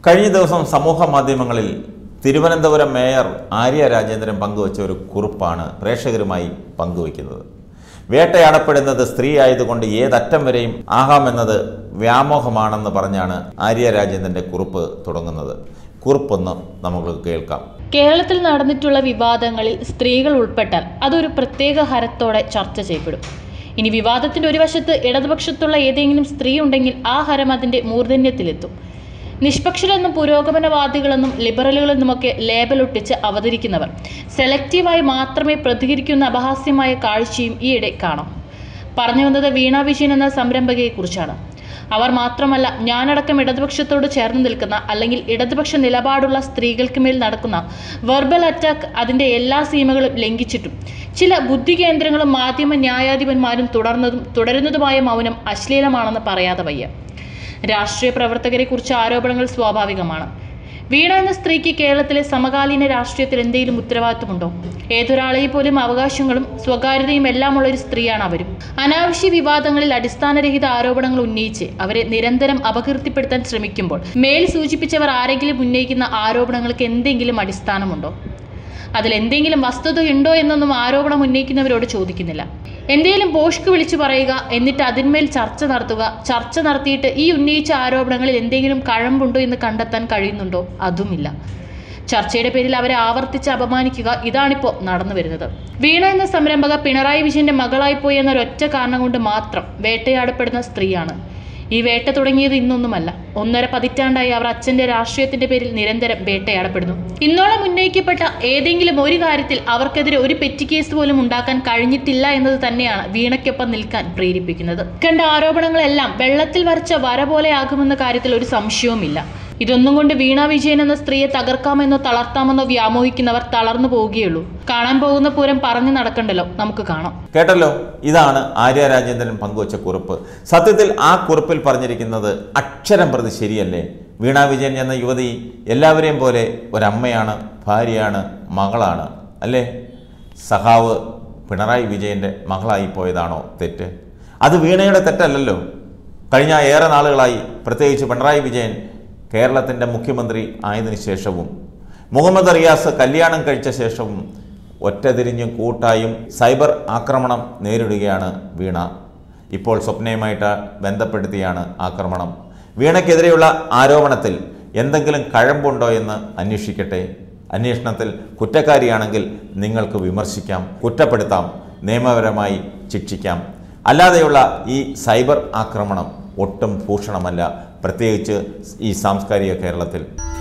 കഴിഞ്ഞ ദിവസം സമൂഹ മാധ്യമങ്ങളിൽ തിരുവനന്തപുരം മേയർ ആര്യ രാജേന്ദ്രൻ പങ്കുവച്ച ഒരു കുറിപ്പാണ് പ്രേക്ഷകരുമായി പങ്കുവയ്ക്കുന്നത് വേട്ടയാടപ്പെടുന്നത് സ്ത്രീ ആയതുകൊണ്ട് ഏതറ്റം വരെയും ആകാമെന്നത് വ്യാമോഹമാണെന്ന് പറഞ്ഞാണ് ആര്യ രാജേന്ദ്രന്റെ കുറിപ്പ് തുടങ്ങുന്നത് കുറിപ്പൊന്ന് നമുക്ക് കേൾക്കാം കേരളത്തിൽ നടന്നിട്ടുള്ള വിവാദങ്ങളിൽ സ്ത്രീകൾ ഉൾപ്പെട്ടാൽ അതൊരു പ്രത്യേക ഹരത്തോടെ ചർച്ച ചെയ്യപ്പെടും ഇനി വിവാദത്തിന്റെ ഒരു വശത്ത് ഇടതുപക്ഷത്തുള്ള ഏതെങ്കിലും സ്ത്രീ ഉണ്ടെങ്കിൽ ആ ഹരം അതിന്റെ മൂർധന്യത്തിലെത്തും നിഷ്പക്ഷരെന്നും പുരോഗമനവാദികളെന്നും ലിബറലുകളെന്നുമൊക്കെ ലേബലൊട്ടിച്ച് അവതരിക്കുന്നവർ സെലക്റ്റീവായി മാത്രമേ പ്രതികരിക്കുന്ന അപഹാസ്യമായ കാഴ്ചയും ഈയിടെ കാണാം പറഞ്ഞു വന്നത് വീണ വിജയൻ എന്ന സംരംഭകയെക്കുറിച്ചാണ് അവർ മാത്രമല്ല ഞാനടക്കം ഇടതുപക്ഷത്തോട് ചേർന്ന് നിൽക്കുന്ന അല്ലെങ്കിൽ ഇടതുപക്ഷ നിലപാടുള്ള സ്ത്രീകൾക്ക് മേൽ നടക്കുന്ന വെർബൽ അറ്റാക്ക് അതിൻ്റെ എല്ലാ സീമകളും ലംഘിച്ചിട്ടും ചില ബുദ്ധി കേന്ദ്രങ്ങളും മാധ്യമ ന്യായാധിപന്മാരും തുടർന്നതും തുടരുന്നതുമായ മൗനം അശ്ലീലമാണെന്ന് പറയാതെ വയ്യ രാഷ്ട്രീയ പ്രവർത്തകരെ കുറിച്ച് ആരോപണങ്ങൾ സ്വാഭാവികമാണ് വീണ എന്ന സ്ത്രീക്ക് കേരളത്തിലെ സമകാലീന രാഷ്ട്രീയത്തിൽ എന്തെങ്കിലും ഉത്തരവാദിത്വമുണ്ടോ ഏതൊരാളെയും പോലും അവകാശങ്ങളും സ്വകാര്യതയും എല്ലാമുള്ള ഒരു സ്ത്രീയാണ് അവരും അനാവശ്യ വിവാദങ്ങളിൽ അടിസ്ഥാനരഹിത ആരോപണങ്ങൾ ഉന്നയിച്ച് അവരെ നിരന്തരം അപകീർത്തിപ്പെടുത്താൻ ശ്രമിക്കുമ്പോൾ മേൽ സൂചിപ്പിച്ചവർ ആരെങ്കിലും ഉന്നയിക്കുന്ന ആരോപണങ്ങൾക്ക് എന്തെങ്കിലും അടിസ്ഥാനമുണ്ടോ അതിൽ എന്തെങ്കിലും വസ്തുതയുണ്ടോ എന്നൊന്നും ആരോപണം ഉന്നയിക്കുന്നവരോട് ചോദിക്കുന്നില്ല എന്തെങ്കിലും പോഷ്ക്ക് വിളിച്ചു പറയുക എന്നിട്ട് അതിന്മേൽ ചർച്ച നടത്തുക ചർച്ച നടത്തിയിട്ട് ഈ ഉന്നയിച്ച ആരോപണങ്ങളിൽ എന്തെങ്കിലും കഴമ്പുണ്ടോ എന്ന് കണ്ടെത്താൻ കഴിയുന്നുണ്ടോ അതുമില്ല ചർച്ചയുടെ പേരിൽ അവരെ ആവർത്തിച്ച് അപമാനിക്കുക ഇതാണിപ്പോൾ നടന്നു വരുന്നത് വീണ എന്ന സംരംഭക പിണറായി വിജയന്റെ മകളായിപ്പോയി എന്നൊരൊറ്റ കാരണം കൊണ്ട് മാത്രം വേട്ടയാടപ്പെടുന്ന സ്ത്രീയാണ് ഈ വേട്ട തുടങ്ങിയത് ഇന്നൊന്നുമല്ല ഒന്നര പതിറ്റാണ്ടായി അവർ അച്ഛന്റെ രാഷ്ട്രീയത്തിന്റെ പേരിൽ നിരന്തരം വേട്ടയാടപ്പെടുന്നു ഇന്നോളം ഉന്നയിക്കപ്പെട്ട ഏതെങ്കിലും ഒരു കാര്യത്തിൽ അവർക്കെതിരെ ഒരു പെറ്റി കേസ് പോലും ഉണ്ടാക്കാൻ കഴിഞ്ഞിട്ടില്ല എന്നത് തന്നെയാണ് വീണയ്ക്കൊപ്പം നിൽക്കാൻ പ്രേരിപ്പിക്കുന്നത് കണ്ട ആരോപണങ്ങളെല്ലാം വെള്ളത്തിൽ വരച്ച വര പോലെ ആകുമെന്ന കാര്യത്തിൽ ഒരു സംശയവുമില്ല ഇതൊന്നും കൊണ്ട് വീണ വിജയൻ എന്ന സ്ത്രീയെ തകർക്കാമെന്നോ തളർത്താമെന്നോ വ്യാമോഹിക്കുന്നവർ തളർന്നു പോവുകയുള്ളൂ കാണാൻ പോകുന്ന പൂരം പറഞ്ഞു നടക്കണ്ടല്ലോ നമുക്ക് കാണാം കേട്ടല്ലോ ഇതാണ് ആര്യ രാജേന്ദ്രൻ പങ്കുവച്ച കുറിപ്പ് സത്യത്തിൽ ആ കുറിപ്പിൽ പറഞ്ഞിരിക്കുന്നത് അക്ഷരം പ്രതി ശരിയല്ലേ വീണ വിജയൻ എന്ന യുവതി എല്ലാവരെയും പോലെ ഒരമ്മയാണ് ഭാര്യയാണ് മകളാണ് അല്ലേ സഖാവ് പിണറായി വിജയൻ്റെ മകളായി പോയതാണോ തെറ്റ് അത് വീണയുടെ തെറ്റല്ലല്ലോ കഴിഞ്ഞ ഏറെ നാളുകളായി പ്രത്യേകിച്ച് പിണറായി വിജയൻ കേരളത്തിൻ്റെ മുഖ്യമന്ത്രി ആയതിനു ശേഷവും മുഹമ്മദ് റിയാസ് കല്യാണം കഴിച്ച ശേഷവും ഒറ്റതിരിഞ്ഞും കൂട്ടായും സൈബർ ആക്രമണം നേരിടുകയാണ് വീണ ഇപ്പോൾ സ്വപ്നയുമായിട്ട് ബന്ധപ്പെടുത്തിയാണ് ആക്രമണം വീണയ്ക്കെതിരെയുള്ള ആരോപണത്തിൽ എന്തെങ്കിലും കഴമ്പുണ്ടോ എന്ന് അന്വേഷിക്കട്ടെ അന്വേഷണത്തിൽ കുറ്റക്കാരിയാണെങ്കിൽ നിങ്ങൾക്ക് വിമർശിക്കാം കുറ്റപ്പെടുത്താം നിയമപരമായി ശിക്ഷിക്കാം അല്ലാതെയുള്ള ഈ സൈബർ ആക്രമണം ഒട്ടും ഭൂഷണമല്ല പ്രത്യേകിച്ച് ഈ സാംസ്കാരിക കേരളത്തിൽ